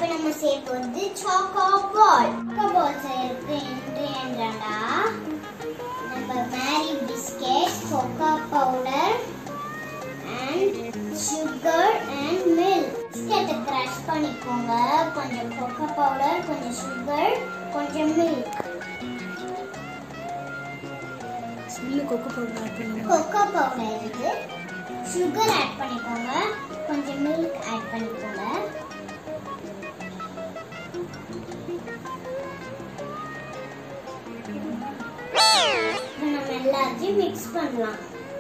இப்போ நம்ம செய்ய போகிறது சாக்கோ பால் சாக்கோ பால் செய்யறதுக்கு இன்க்ரீடியன்டா நம்ம Marie biscuit cocoa powder and sugar and milk பிஸ்கெட்டை க்ரஷ் பண்ணிக்கோங்க கொஞ்சம் கொக்கோ பவுடர் கொஞ்சம் சுகர் கொஞ்சம் milk smell cocoa powder add பண்ணுங்க கொக்கோ பவுடர் இருக்கு சுகர் ஆட் பண்ணிக்கோங்க கொஞ்சம் மில்க் ஆட் பண்ணிக்கோங்க இப்போ நம்ம எல்லாத்தையும் மிக்ஸ் பண்ணலாம்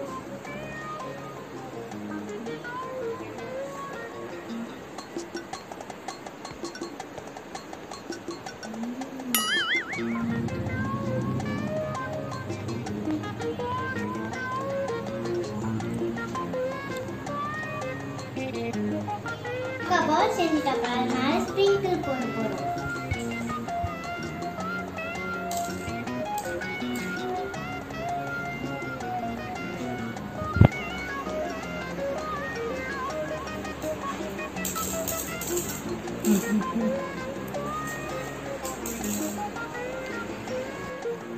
கபால் செஞ்சுட்டு அப்புறம் அது மேலே ஸ்ப்ரிங்கிள் போட போகிறோம்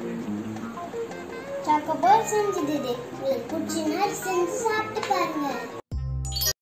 சாக்கோபால் செஞ்சது உங்களுக்கு பிடிச்சின்னா செஞ்சு சாப்பிட்டு பாருங்க